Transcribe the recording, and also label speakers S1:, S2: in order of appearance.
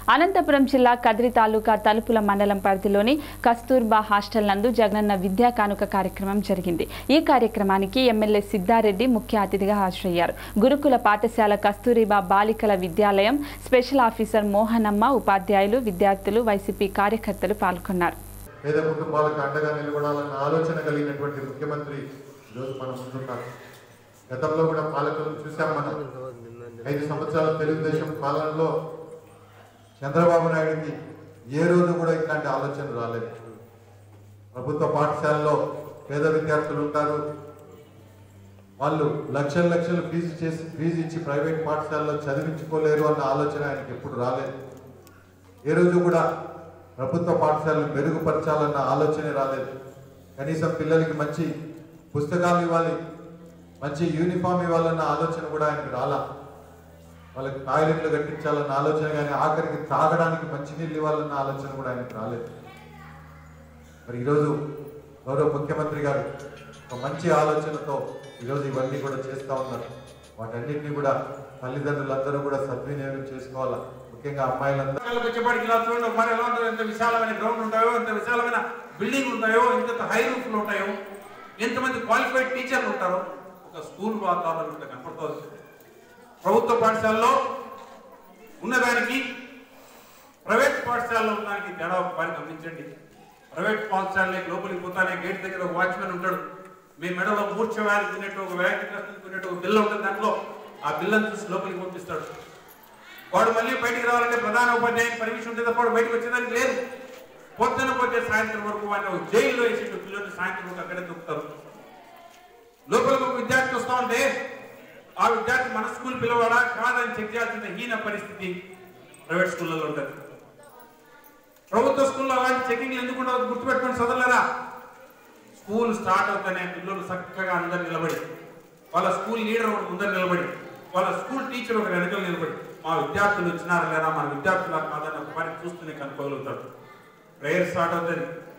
S1: అనంతపురం జిల్లా కద్రి తాలూకా తలుపుల మండలం పరిధిలోని కస్తూర్బా హాస్టల్ నందు జగనన్న విద్యా కానుక కార్యక్రమం జరిగింది ఈ కార్యక్రమానికి ఎమ్మెల్యే సిద్ధారెడ్డి ముఖ్య అతిథిగా హాజరయ్యారు గురుకుల పాఠశాల కస్తూరిబా బాలికల విద్యాలయం స్పెషల్ ఆఫీసర్ మోహనమ్మ ఉపాధ్యాయులు విద్యార్థులు వైసీపీ కార్యకర్తలు పాల్గొన్నారు
S2: పేద కుటుంబాలకు అండగా నిలబడాలన్న ఆలోచన కలిగినటువంటి ముఖ్యమంత్రి ఈరోజు మనం ముందున్నారు గతంలో కూడా పాలకులను చూసాం మనం ఐదు సంవత్సరాల తెలుగుదేశం పాలనలో చంద్రబాబు నాయుడికి ఏ రోజు కూడా ఇట్లాంటి ఆలోచన రాలేదు ప్రభుత్వ పాఠశాలలో పేద విద్యార్థులు ఉంటారు వాళ్ళు లక్షల లక్షలు ఫీజు చేసి ఫీజు ఇచ్చి ప్రైవేట్ పాఠశాలలో చదివించుకోలేరు అన్న ఆలోచన ఆయనకి ఎప్పుడు రాలేదు ఏ రోజు కూడా ప్రభుత్వ పాఠశాలను మెరుగుపరచాలన్న ఆలోచనే రాలేదు కనీసం పిల్లలకి మంచి పుస్తకాలు ఇవ్వాలి మంచి యూనిఫామ్ ఇవ్వాలన్న ఆలోచన కూడా ఆయనకు రాలా వాళ్ళకి టాయిలెట్లు కట్టించాలన్న ఆలోచన కానీ ఆఖరికి తాగడానికి మంచినీళ్ళు ఇవ్వాలన్న ఆలోచన కూడా ఆయనకు రాలేదు మరి ఈరోజు గౌరవ ముఖ్యమంత్రి గారు ఒక మంచి ఆలోచనతో ఈరోజు ఇవన్నీ కూడా చేస్తా ఉన్నారు వాటన్నిటిని కూడా తల్లిదండ్రులందరూ కూడా సద్వినియోగం చేసుకోవాలా ముఖ్యంగా అమ్మాయిలందరూ
S3: పిల్లలకు వచ్చేపాటికి ఇలా చూడండి మరి ఎలా ఉంటుందో ఎంత విశాలమైన గ్రౌండ్ ఉంటాయో ఎంత విశాలమైన బిల్డింగ్ ఉంటాయో ఎంత హై రూఫ్లు ఉంటాయో ఎంతమంది క్వాలిఫైడ్ టీచర్లు ఉంటారో ఒక స్కూల్ వాతావరణం ఇక్కడ కనపడుతుంది ప్రభుత్వ పాఠశాలలో ఉన్నదానికి ప్రైవేట్ పాఠశాలలో ఉన్నదానికి తేడా ఒకసారి గమనించండి ప్రైవేట్ పాఠశాలకి లోపలికి పోతానే గేట్ దగ్గర ఒక వాచ్మెన్ ఉంటాడు మీ మెడలో మూర్ఛ వ్యాధి తినేట్టు ఒక వ్యాధి తినేట్టు ఒక బిల్ల ఉంటుంది దాంట్లో ఆ బిల్లను చూసి లోపలికి పంపిస్తాడు వాడు మళ్ళీ బయటికి రావాలంటే ప్రధాన ఉపాధ్యాయుని పర్మిషన్ ఉంటే తప్ప వాడు బయటకు వచ్చేదానికి లేదు పొద్దున పోతే సాయంత్రం వరకు వాడిని ఒక జైల్లో వేసి పిల్లల్ని సాయంత్రం వరకు అక్కడే దొక్కుతారు లోపలికి ఒక విద్యార్థి వస్తా ఉంటే ఆ విద్యార్థి మన స్కూల్ పిలవాడా కాదని చెక్ చేయాల్సిన హీన పరిస్థితి ప్రైవేట్ స్కూళ్ళలో ఉంటుంది ప్రభుత్వ స్కూల్లో అలాంటి చెకింగ్లు ఎందుకు ఉండవు గుర్తుపెట్టుకొని చదవలేరా స్కూల్ స్టార్ట్ అవుతానే పిల్లలు చక్కగా అందరు నిలబడి వాళ్ళ స్కూల్ లీడర్ ఒకటి ముందర నిలబడి వాళ్ళ స్కూల్ టీచర్ ఒక వెనకలు నిలబడి మా విద్యార్థులు వచ్చినారా లేదా మన విద్యార్థులా కాదని ఒక పని చూస్తూనే కనుక్కోగలుగుతాడు ప్రేయర్ స్టార్ట్ అవుతుంది